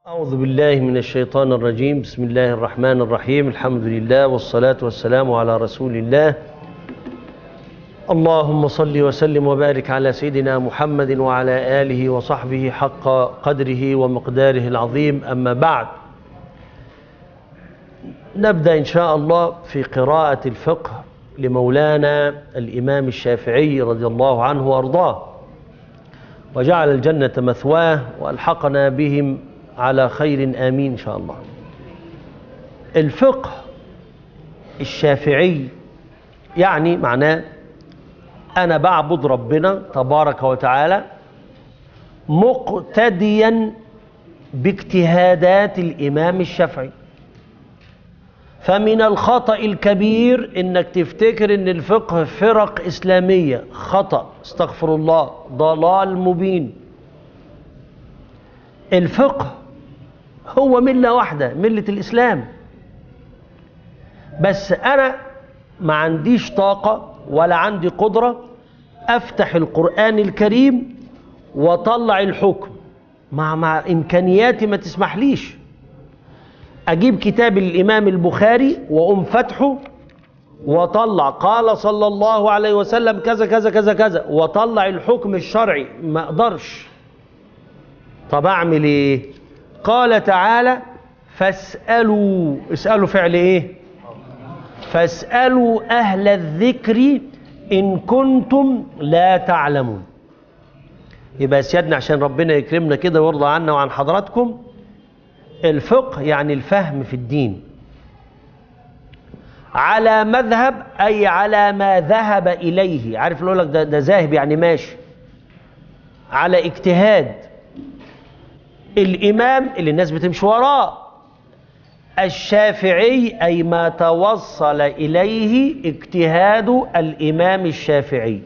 أعوذ بالله من الشيطان الرجيم بسم الله الرحمن الرحيم الحمد لله والصلاة والسلام على رسول الله اللهم صل وسلم وبارك على سيدنا محمد وعلى آله وصحبه حق قدره ومقداره العظيم أما بعد نبدأ إن شاء الله في قراءة الفقه لمولانا الإمام الشافعي رضي الله عنه وأرضاه وجعل الجنة مثواه وألحقنا بهم على خير آمين إن شاء الله الفقه الشافعي يعني معناه أنا بعبد ربنا تبارك وتعالى مقتديا باجتهادات الإمام الشافعي فمن الخطأ الكبير انك تفتكر ان الفقه فرق اسلامية خطأ استغفر الله ضلال مبين الفقه هو ملة واحدة ملة الاسلام بس انا ما عنديش طاقة ولا عندي قدرة افتح القرآن الكريم واطلع الحكم مع, مع امكانياتي ما تسمحليش اجيب كتاب الامام البخاري واقوم فتحه واطلع قال صلى الله عليه وسلم كذا كذا كذا كذا واطلع الحكم الشرعي ما اقدرش طب اعمل ايه قال تعالى فاسالوا اسالوا فعل ايه فاسالوا اهل الذكر ان كنتم لا تعلمون يبقى سيادنا عشان ربنا يكرمنا كده ويرضى عنا وعن حضراتكم الفقه يعني الفهم في الدين على مذهب أي على ما ذهب إليه عارف اللي لك ده, ده ذاهب يعني ماشي على اجتهاد الإمام اللي الناس بتمشي وراه الشافعي أي ما توصل إليه اجتهاد الإمام الشافعي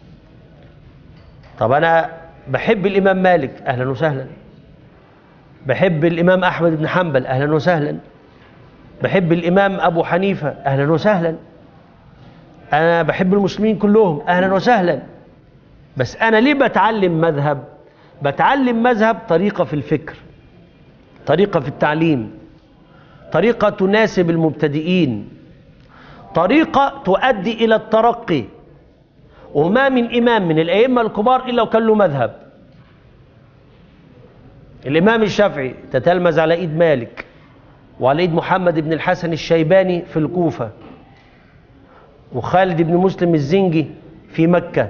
طب أنا بحب الإمام مالك أهلا وسهلا بحب الإمام أحمد بن حنبل أهلا وسهلا بحب الإمام أبو حنيفة أهلا وسهلا أنا بحب المسلمين كلهم أهلا وسهلا بس أنا ليه بتعلم مذهب بتعلم مذهب طريقة في الفكر طريقة في التعليم طريقة تناسب المبتدئين طريقة تؤدي إلى الترقي وما من إمام من الأئمة الكبار إلا وكان له مذهب الإمام الشافعي تتلمذ على إيد مالك وعلى إيد محمد بن الحسن الشيباني في الكوفة وخالد بن مسلم الزنجي في مكة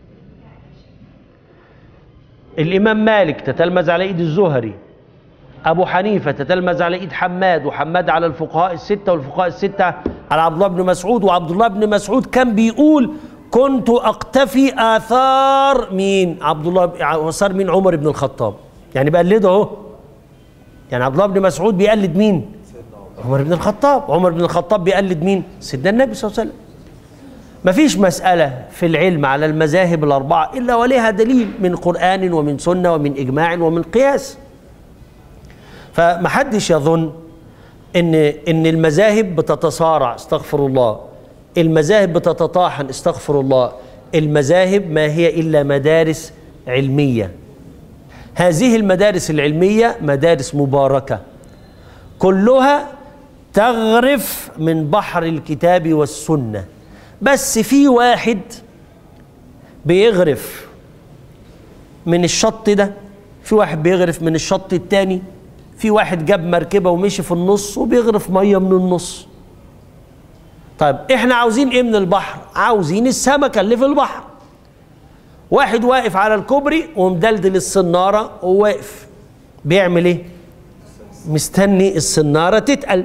الإمام مالك تتلمذ على إيد الزهري أبو حنيفة تتلمذ على إيد حماد وحماد على الفقهاء الستة والفقهاء الستة على عبد الله بن مسعود وعبد الله بن مسعود كان بيقول كنت أقتفي آثار مين عبد الله صار مين عمر بن الخطاب يعني بقلده اهو يعني عبد الله بن مسعود بيقلد مين عمر بن الخطاب عمر بن الخطاب بيقلد مين سيدنا النبي صلى الله عليه وسلم مفيش مسألة في العلم على المذاهب الأربعة إلا وليها دليل من قرآن ومن سنة ومن إجماع ومن قياس فمحدش يظن إن إن المذاهب بتتصارع استغفر الله المذاهب بتتطاحن استغفر الله المذاهب ما هي إلا مدارس علمية هذه المدارس العلمية مدارس مباركة كلها تغرف من بحر الكتاب والسنة بس في واحد بيغرف من الشط ده في واحد بيغرف من الشط التاني في واحد جاب مركبة ومشي في النص وبيغرف مية من النص طيب احنا عاوزين ايه من البحر عاوزين السمكة اللي في البحر واحد واقف على الكوبري ومدلدل السنارة وواقف بيعمل ايه مستني السنارة تتقل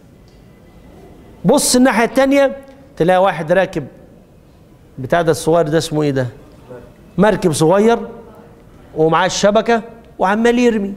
بص الناحية التانية تلاقي واحد راكب بتاع ده الصغير ده اسمه ايه ده مركب صغير ومعاه الشبكة وعمال يرمي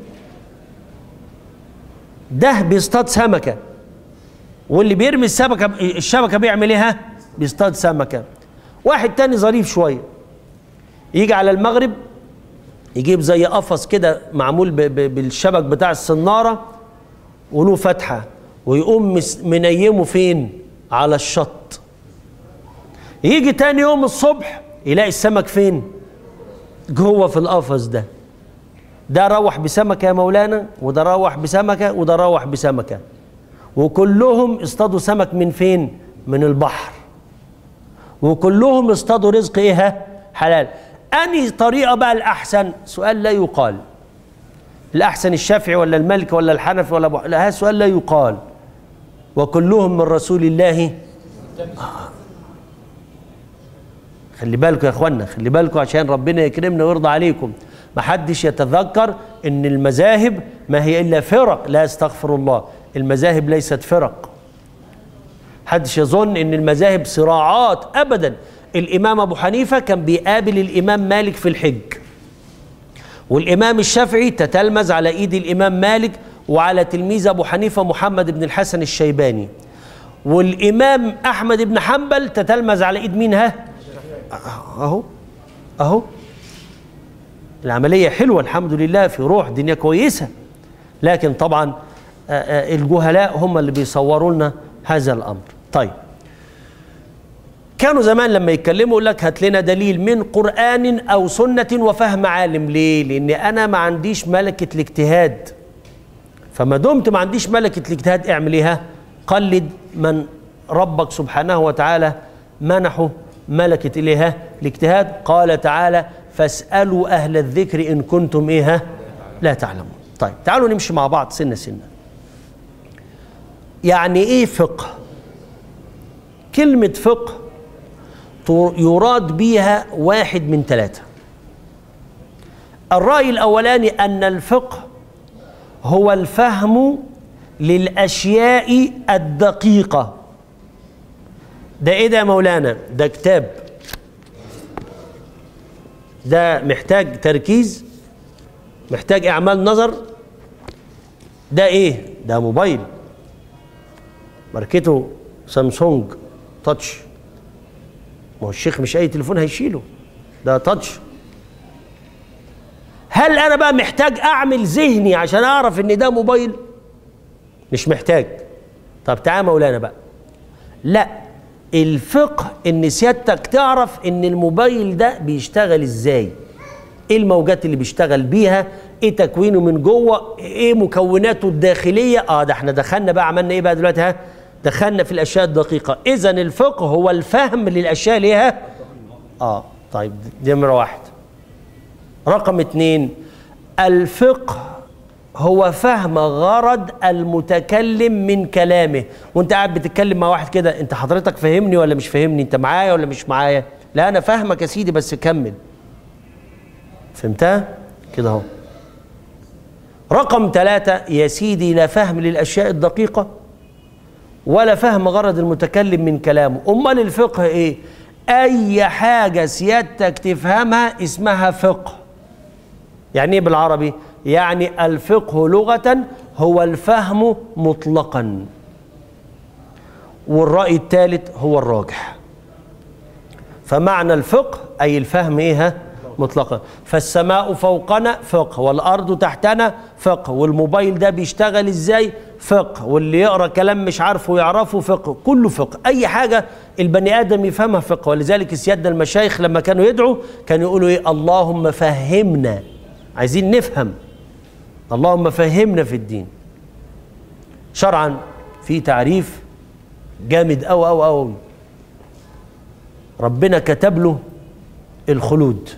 ده بيصطاد سمكة واللي بيرمي السمكة الشبكة بيعمل ايه ها بيصطاد سمكة واحد تاني ظريف شويه يجي على المغرب يجيب زي قفص كده معمول بالشبك بتاع السناره وله فتحه ويقوم منيمه فين على الشط يجي تاني يوم الصبح يلاقي السمك فين جوه في القفص ده ده روح بسمكة يا مولانا وده روح بسمكة وده روح بسمكة وكلهم اصطادوا سمك من فين من البحر وكلهم اصطادوا رزق ايه حلال انهي طريقة بقى الأحسن سؤال لا يقال الأحسن الشافعي ولا المالكي ولا الحنفي ولا أبو لا هذا سؤال لا يقال وكلهم من رسول الله خلي بالكم يا اخوانا خلي بالكم عشان ربنا يكرمنا ويرضى عليكم ما حدش يتذكر ان المذاهب ما هي الا فرق لا استغفر الله المذاهب ليست فرق حدش يظن ان المذاهب صراعات ابدا الامام ابو حنيفه كان بيقابل الامام مالك في الحج والامام الشافعي تتلمذ على ايد الامام مالك وعلى تلميذ ابو حنيفه محمد بن الحسن الشيباني والامام احمد بن حنبل تتلمذ على ايد مين ها اهو اهو العمليه حلوه الحمد لله في روح دنيا كويسه لكن طبعا الجهلاء هم اللي بيصوروا لنا هذا الامر طيب كانوا زمان لما يتكلموا يقول لك هات لنا دليل من قران او سنه وفهم عالم ليه لان انا ما عنديش ملكه الاجتهاد فما دمت ما عنديش ملكه الاجتهاد اعمل ايه قلد من ربك سبحانه وتعالى منحه ملكة إليها الاجتهاد قال تعالى فاسألوا أهل الذكر إن كنتم إيه لا تعلمون طيب تعالوا نمشي مع بعض سنة سنة يعني إيه فقه كلمة فقه يراد بيها واحد من ثلاثة الرأي الأولاني أن الفقه هو الفهم للأشياء الدقيقة ده ايه ده يا مولانا ده كتاب ده محتاج تركيز محتاج اعمال نظر ده ايه ده موبايل ماركته سامسونج تاتش ما هو الشيخ مش اي تليفون هيشيله ده تاتش هل انا بقى محتاج اعمل ذهني عشان اعرف ان ده موبايل مش محتاج طب تعالى مولانا بقى لا الفقه ان سيادتك تعرف ان الموبايل ده بيشتغل ازاي ايه الموجات اللي بيشتغل بيها ايه تكوينه من جوه ايه مكوناته الداخليه اه ده احنا دخلنا بقى عملنا ايه بقى دلوقتي ها دخلنا في الاشياء الدقيقه اذا الفقه هو الفهم للاشياء ليها اه طيب دي نمره واحد رقم اتنين الفقه هو فهم غرض المتكلم من كلامه وانت قاعد بتتكلم مع واحد كده انت حضرتك فاهمني ولا مش فاهمني انت معايا ولا مش معايا لا انا فاهمك يا سيدي بس كمل فهمتها كده اهو رقم ثلاثة يا سيدي لا فهم للأشياء الدقيقة ولا فهم غرض المتكلم من كلامه أمال الفقه إيه أي حاجة سيادتك تفهمها اسمها فقه يعني إيه بالعربي يعني الفقه لغة هو الفهم مطلقا والرأي الثالث هو الراجح فمعنى الفقه أي الفهم إيه مطلقا فالسماء فوقنا فقه والأرض تحتنا فقه والموبايل ده بيشتغل إزاي فقه واللي يقرأ كلام مش عارفه يعرفه فقه كله فقه أي حاجة البني آدم يفهمها فقه ولذلك سيادنا المشايخ لما كانوا يدعوا كانوا يقولوا إيه اللهم فهمنا عايزين نفهم اللهم فهمنا في الدين شرعا في تعريف جامد أو أو أو ربنا كتب له الخلود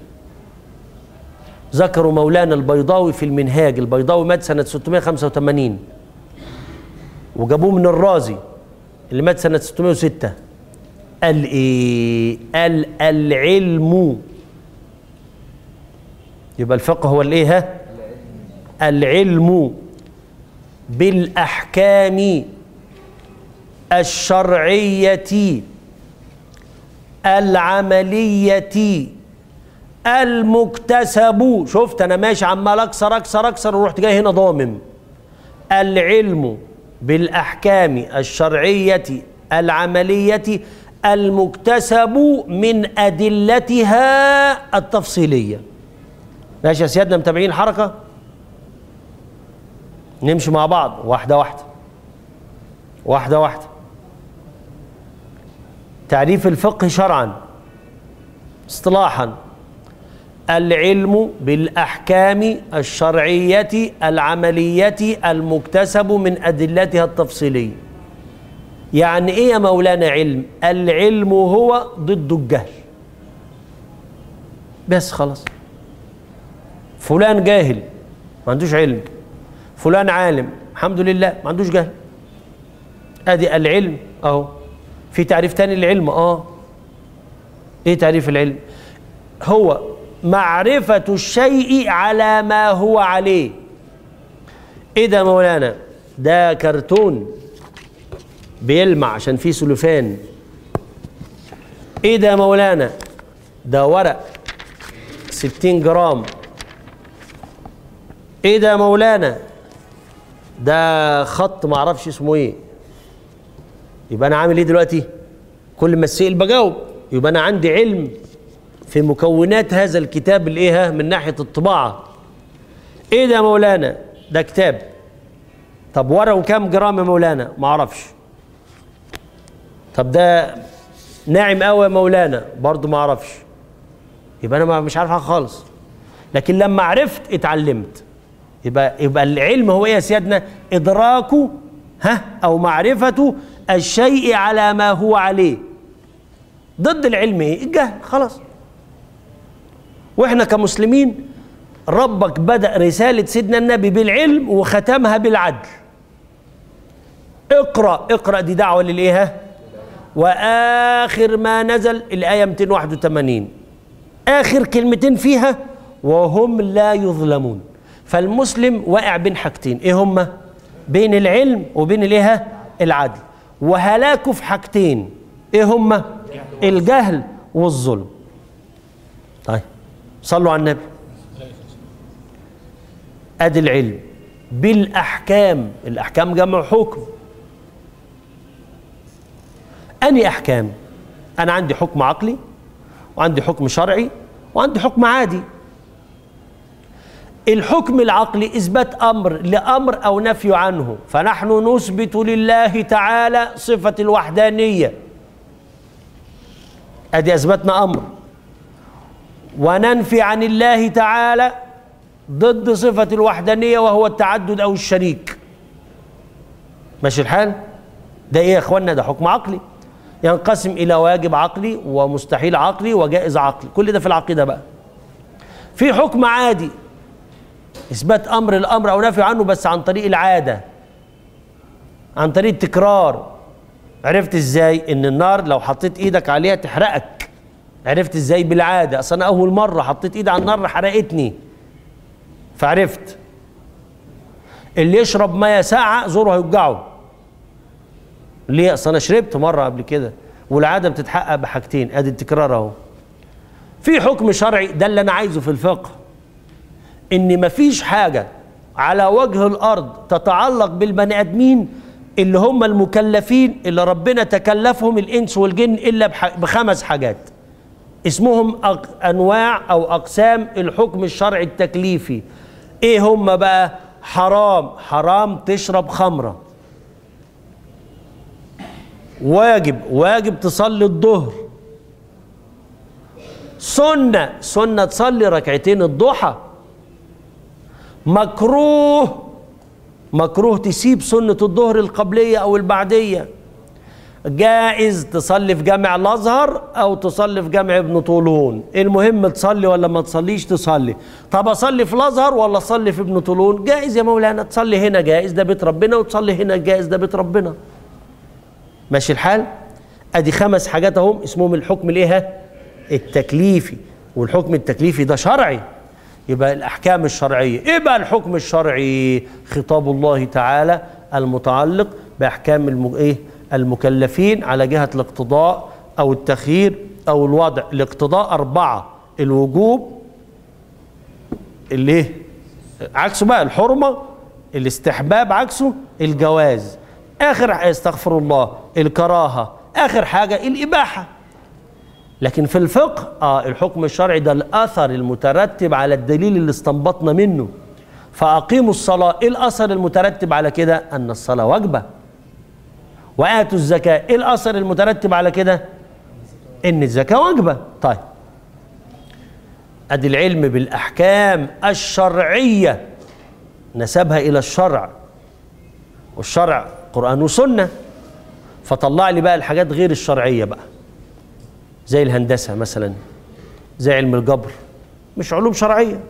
ذكروا مولانا البيضاوي في المنهاج البيضاوي مات سنة 685 وجابوه من الرازي اللي مات سنة 606 قال ايه قال العلم يبقى الفقه هو الايه ها العلم بالاحكام الشرعيه العمليه المكتسب شفت انا ماشي عمال اكسر اكسر اكسر ورحت جاي هنا ضامم العلم بالاحكام الشرعيه العمليه المكتسب من ادلتها التفصيليه ماشي يا سيادنا متابعين الحركه نمشي مع بعض واحده واحده واحده واحده تعريف الفقه شرعا اصطلاحا العلم بالأحكام الشرعية العملية المكتسب من أدلتها التفصيلية يعني إيه يا مولانا علم العلم هو ضد الجهل بس خلاص فلان جاهل ما عندوش علم فلان عالم الحمد لله ما عندوش جهل ادي العلم اهو في تعريف تاني للعلم اه ايه تعريف العلم هو معرفة الشيء على ما هو عليه ايه ده مولانا ده كرتون بيلمع عشان فيه سلوفان ايه ده مولانا ده ورق ستين جرام ايه ده مولانا ده خط معرفش اسمه ايه يبقى انا عامل ايه دلوقتي كل ما اسال بجاوب يبقى انا عندي علم في مكونات هذا الكتاب الايه من ناحيه الطباعه ايه ده يا مولانا ده كتاب طب ورقه كام جرام يا مولانا ما اعرفش طب ده ناعم قوي يا مولانا برضه ما اعرفش يبقى انا مش عارف حاجه خالص لكن لما عرفت اتعلمت يبقى يبقى العلم هو ايه يا سيادنا ادراكه ها او معرفه الشيء على ما هو عليه ضد العلم ايه الجهل خلاص واحنا كمسلمين ربك بدا رساله سيدنا النبي بالعلم وختمها بالعدل اقرا اقرا دي دعوه للايه واخر ما نزل الايه 281 اخر كلمتين فيها وهم لا يظلمون فالمسلم واقع بين حاجتين ايه هما بين العلم وبين الايه العدل وهلاكه في حاجتين ايه هما الجهل والظلم طيب صلوا على النبي ادي العلم بالاحكام الاحكام جمع حكم اني احكام انا عندي حكم عقلي وعندي حكم شرعي وعندي حكم عادي الحكم العقلي اثبات امر لامر او نفي عنه فنحن نثبت لله تعالى صفه الوحدانيه ادي اثبتنا امر وننفي عن الله تعالى ضد صفه الوحدانيه وهو التعدد او الشريك ماشي الحال ده ايه يا اخوانا ده حكم عقلي ينقسم الى واجب عقلي ومستحيل عقلي وجائز عقلي كل ده في العقيده بقى في حكم عادي اثبات امر الامر او نفي عنه بس عن طريق العاده عن طريق التكرار عرفت ازاي ان النار لو حطيت ايدك عليها تحرقك عرفت ازاي بالعاده اصل انا اول مره حطيت ايدي على النار حرقتني فعرفت اللي يشرب ميه ساقعه زوره هيوجعه ليه اصل انا شربت مره قبل كده والعاده بتتحقق بحاجتين ادي التكرار اهو في حكم شرعي ده اللي انا عايزه في الفقه ان مفيش حاجه على وجه الارض تتعلق بالبني ادمين اللي هم المكلفين اللي ربنا تكلفهم الانس والجن الا بخمس حاجات اسمهم انواع او اقسام الحكم الشرعي التكليفي ايه هم بقى حرام حرام تشرب خمره واجب واجب تصلي الظهر سنة سنة تصلي ركعتين الضحى مكروه مكروه تسيب سنة الظهر القبلية أو البعدية جائز تصلي في جامع الأزهر أو تصلي في جامع ابن طولون المهم تصلي ولا ما تصليش تصلي طب أصلي في الأزهر ولا أصلي في ابن طولون جائز يا مولانا تصلي هنا جائز ده بيت ربنا وتصلي هنا جائز ده بيت ربنا ماشي الحال ادي خمس حاجات اهم اسمهم الحكم الايه التكليفي والحكم التكليفي ده شرعي يبقى الاحكام الشرعيه ايه بقى الحكم الشرعي خطاب الله تعالى المتعلق باحكام الم... ايه المكلفين على جهه الاقتضاء او التخيير او الوضع الاقتضاء اربعه الوجوب اللي إيه؟ عكسه بقى الحرمه الاستحباب عكسه الجواز اخر استغفر الله الكراهه اخر حاجه الاباحه لكن في الفقه اه الحكم الشرعي ده الاثر المترتب على الدليل اللي استنبطنا منه فاقيموا الصلاه ايه الاثر المترتب على كده ان الصلاه واجبه واتوا الزكاه ايه الاثر المترتب على كده ان الزكاه واجبه طيب ادي العلم بالاحكام الشرعيه نسبها الى الشرع والشرع قران وسنه فطلع لي بقى الحاجات غير الشرعيه بقى زي الهندسه مثلا زي علم الجبر مش علوم شرعيه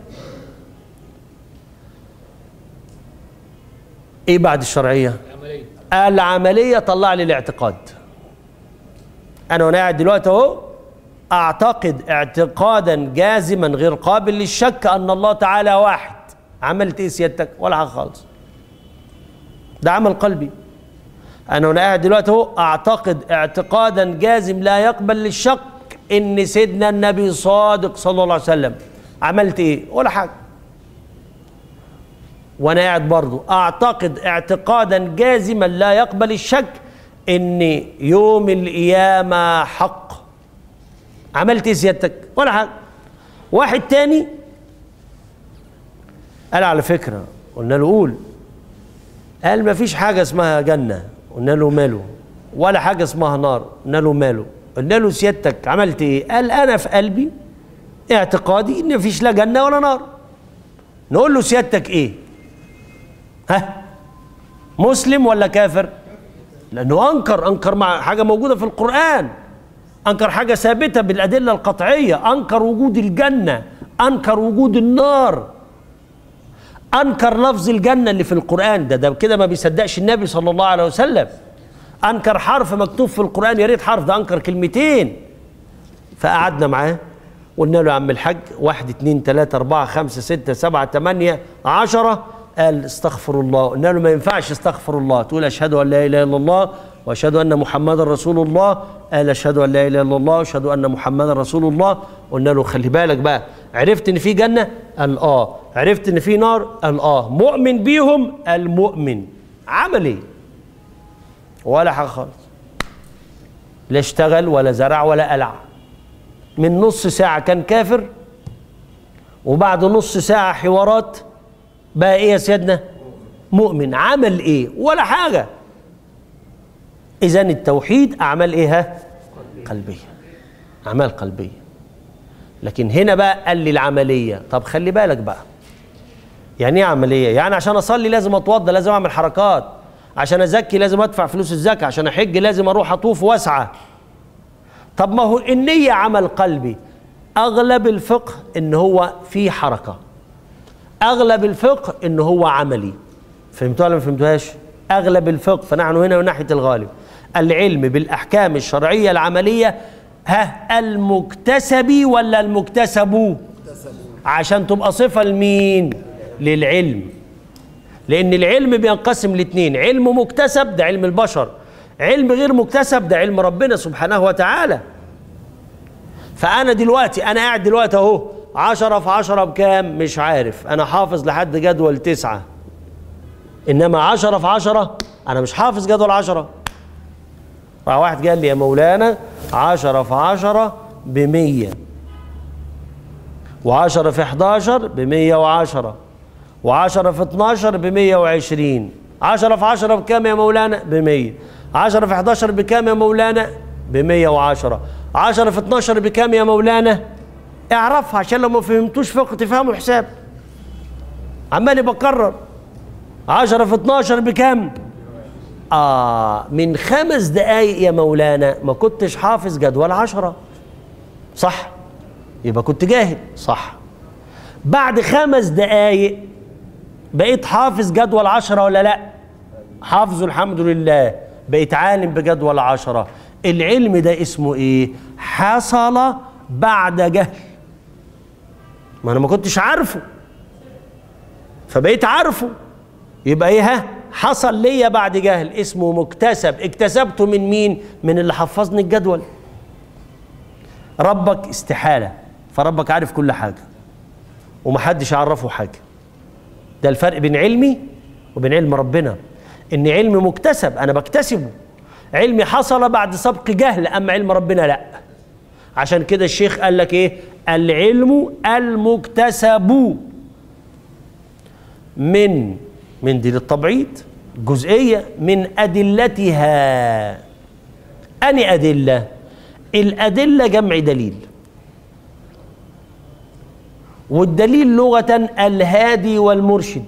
ايه بعد الشرعيه العملية العمليه طلع لي الاعتقاد انا وانا قاعد دلوقتي اهو اعتقد اعتقادا جازما غير قابل للشك ان الله تعالى واحد عملت ايه سيادتك ولا حاجه خالص ده عمل قلبي انا وانا قاعد دلوقتي اهو اعتقد اعتقادا جازم لا يقبل للشك ان سيدنا النبي صادق صلى الله عليه وسلم عملت ايه ولا حاجه وانا قاعد برضو اعتقد اعتقادا جازما لا يقبل الشك ان يوم القيامه حق عملت ايه سيادتك ولا حاجه واحد تاني قال على فكره قلنا له قول قال ما فيش حاجه اسمها جنه قلنا له ماله ولا حاجه اسمها نار قلنا له ماله قلنا له سيادتك عملت ايه قال انا في قلبي اعتقادي ان مفيش لا جنه ولا نار نقول له سيادتك ايه ها مسلم ولا كافر لانه انكر انكر مع حاجه موجوده في القران انكر حاجه ثابته بالادله القطعيه انكر وجود الجنه انكر وجود النار انكر لفظ الجنه اللي في القران ده ده كده ما بيصدقش النبي صلى الله عليه وسلم انكر حرف مكتوب في القران يا ريت حرف ده انكر كلمتين فقعدنا معاه قلنا له يا عم الحاج واحد اتنين تلاتة أربعة خمسة ستة سبعة تمانية عشرة قال استغفر الله قلنا له ما ينفعش استغفر الله تقول أشهد أن لا إله إلا الله وأشهد أن محمدا رسول الله قال أشهد أن لا إله إلا الله وأشهد أن محمدا رسول الله قلنا له خلي بالك بقى عرفت إن في جنة قال آه عرفت إن في نار قال آه مؤمن بيهم المؤمن عمل إيه ولا حاجة خالص لا اشتغل ولا زرع ولا قلع من نص ساعة كان كافر وبعد نص ساعة حوارات بقى ايه يا سيدنا مؤمن عمل ايه ولا حاجة اذا التوحيد اعمال ايه ها قلبية اعمال قلبية لكن هنا بقى قال لي العملية طب خلي بالك بقى يعني ايه عملية يعني عشان اصلي لازم اتوضى لازم اعمل حركات عشان ازكي لازم ادفع فلوس الزكاة عشان احج لازم اروح اطوف واسعى طب ما هو النية عمل قلبي أغلب الفقه إن هو في حركة أغلب الفقه إن هو عملي فهمتوها ولا ما فهمتوهاش؟ أغلب الفقه فنحن هنا من ناحية الغالب العلم بالأحكام الشرعية العملية ها المكتسب ولا المكتسب عشان تبقى صفة لمين للعلم لأن العلم بينقسم لاتنين علم مكتسب ده علم البشر علم غير مكتسب ده علم ربنا سبحانه وتعالى فأنا دلوقتي أنا قاعد دلوقتي أهو عشرة في عشرة بكام مش عارف أنا حافظ لحد جدول تسعة إنما عشرة في عشرة أنا مش حافظ جدول عشرة راح واحد قال لي يا مولانا عشرة في عشرة بمية وعشرة في حداشر بمية وعشرة وعشرة في اتناشر بمية وعشرين عشرة في عشرة بكام يا مولانا بمية عشرة في حداشر بكام يا مولانا بمية وعشرة عشرة في اتناشر بكام يا مولانا اعرفها عشان لو ما فهمتوش فقه تفهموا حساب عمال بكرر عشرة في اتناشر بكام آه من خمس دقايق يا مولانا ما كنتش حافظ جدول عشرة صح يبقى كنت جاهل صح بعد خمس دقايق بقيت حافظ جدول عشرة ولا لا حافظه الحمد لله بقيت عالم بجدول عشرة العلم ده اسمه ايه حصل بعد جهل ما انا ما كنتش عارفه فبقيت عارفه يبقى ايه ها حصل ليا بعد جهل اسمه مكتسب اكتسبته من مين من اللي حفظني الجدول ربك استحالة فربك عارف كل حاجة ومحدش يعرفه حاجة ده الفرق بين علمي وبين علم ربنا ان علم مكتسب انا بكتسبه علمي حصل بعد سبق جهل اما علم ربنا لا عشان كده الشيخ قال لك ايه العلم المكتسب من من دي للتبعيض جزئيه من ادلتها اني ادله الادله جمع دليل والدليل لغة الهادي والمرشد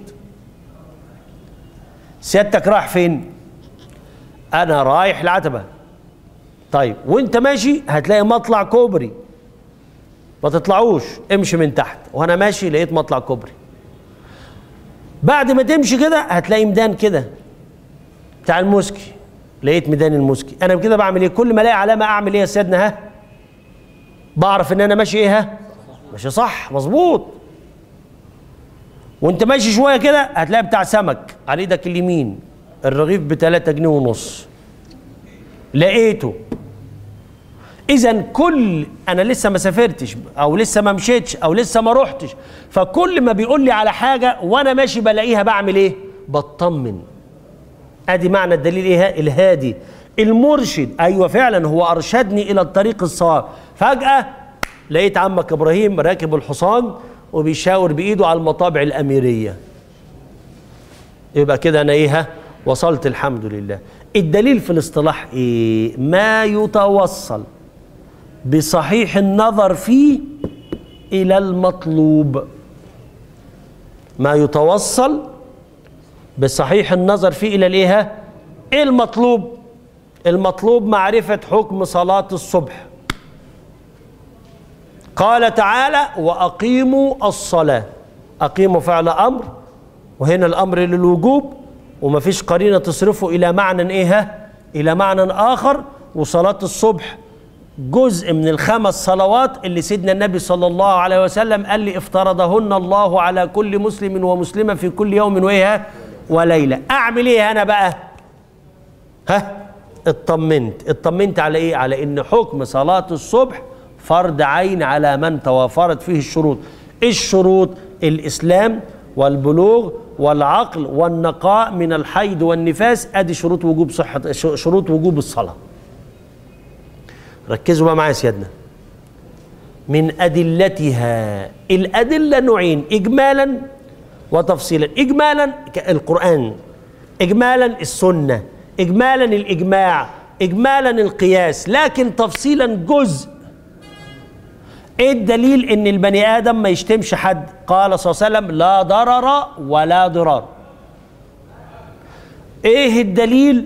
سيادتك رايح فين انا رايح العتبة طيب وانت ماشي هتلاقي مطلع كوبري ما تطلعوش امشي من تحت وانا ماشي لقيت مطلع كوبري بعد ما تمشي كده هتلاقي ميدان كده بتاع المسكي لقيت ميدان المسكي انا كده بعمل ايه كل ما الاقي علامه اعمل ايه يا سيادنا ها بعرف ان انا ماشي ايه ها ماشي صح مظبوط وانت ماشي شويه كده هتلاقي بتاع سمك على ايدك اليمين الرغيف ب 3 جنيه ونص لقيته اذا كل انا لسه ما سافرتش او لسه ما مشيتش او لسه ما رحتش فكل ما بيقول لي على حاجه وانا ماشي بلاقيها بعمل ايه بطمن ادي معنى الدليل ايه الهادي المرشد ايوه فعلا هو ارشدني الى الطريق الصواب فجاه لقيت عمك ابراهيم راكب الحصان وبيشاور بايده على المطابع الاميريه يبقى كده انا ايه ها وصلت الحمد لله الدليل في الاصطلاح ايه ما يتوصل بصحيح النظر فيه الى المطلوب ما يتوصل بصحيح النظر فيه الى الايه ها؟ ايه المطلوب المطلوب معرفه حكم صلاه الصبح قال تعالى واقيموا الصلاه اقيموا فعل امر وهنا الامر للوجوب ومفيش قرينه تصرفه الى معنى ايه ها؟ الى معنى اخر وصلاه الصبح جزء من الخمس صلوات اللي سيدنا النبي صلى الله عليه وسلم قال لي افترضهن الله على كل مسلم ومسلمه في كل يوم وايه ها؟ وليله اعمل ايه انا بقى ها اطمنت اطمنت على ايه على ان حكم صلاه الصبح فرض عين على من توافرت فيه الشروط ايه الشروط الاسلام والبلوغ والعقل والنقاء من الحيض والنفاس ادي شروط وجوب صحه شروط وجوب الصلاه ركزوا بقى معايا يا سيادنا من ادلتها الادله نوعين اجمالا وتفصيلا اجمالا القران اجمالا السنه اجمالا الاجماع اجمالا القياس لكن تفصيلا جزء ايه الدليل ان البني ادم ما يشتمش حد قال صلى الله عليه وسلم لا ضرر ولا ضرار ايه الدليل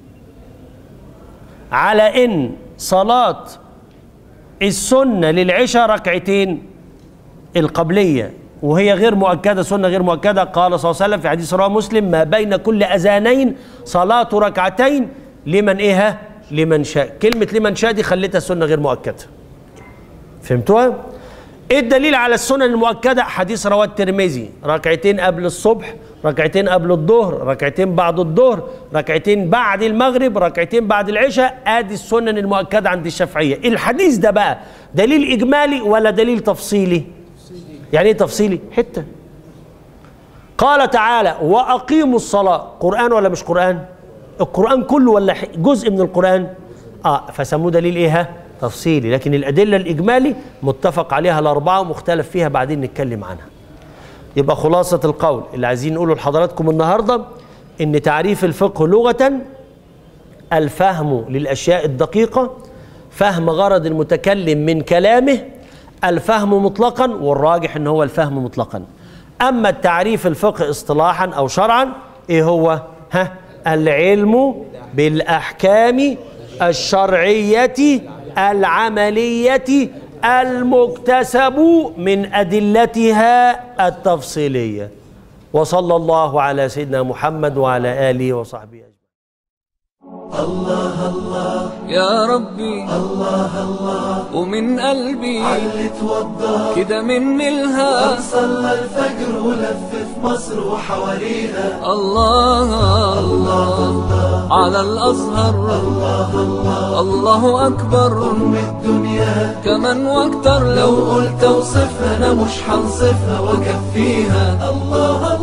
على ان صلاه السنه للعشاء ركعتين القبليه وهي غير مؤكده سنه غير مؤكده قال صلى الله عليه وسلم في حديث رواه مسلم ما بين كل اذانين صلاه ركعتين لمن ايه لمن شاء كلمه لمن شاء دي خليتها سنه غير مؤكده فهمتوها ايه الدليل على السنن المؤكده حديث رواه الترمذي ركعتين قبل الصبح ركعتين قبل الظهر ركعتين بعد الظهر ركعتين بعد المغرب ركعتين بعد العشاء ادي السنن المؤكده عند الشافعيه الحديث ده بقى دليل اجمالي ولا دليل تفصيلي يعني ايه تفصيلي حته قال تعالى واقيموا الصلاه قران ولا مش قران القران كله ولا جزء من القران اه فسموه دليل ايه تفصيلي لكن الادله الاجمالي متفق عليها الاربعه ومختلف فيها بعدين نتكلم عنها يبقى خلاصه القول اللي عايزين نقوله لحضراتكم النهارده ان تعريف الفقه لغه الفهم للاشياء الدقيقه فهم غرض المتكلم من كلامه الفهم مطلقا والراجح ان هو الفهم مطلقا اما التعريف الفقه اصطلاحا او شرعا ايه هو ها العلم بالاحكام الشرعيه العمليه المكتسب من ادلتها التفصيليه وصلى الله على سيدنا محمد وعلى اله وصحبه اجمعين الله الله يا ربي الله الله ومن قلبي علي توضى كده مني الها صلى الفجر ولف في مصر وحواليها الله الله على الأزهر الله الله الله أكبر أم الدنيا كمان واكتر لو لو قلت اوصفها انا مش هنصفها واكفيها الله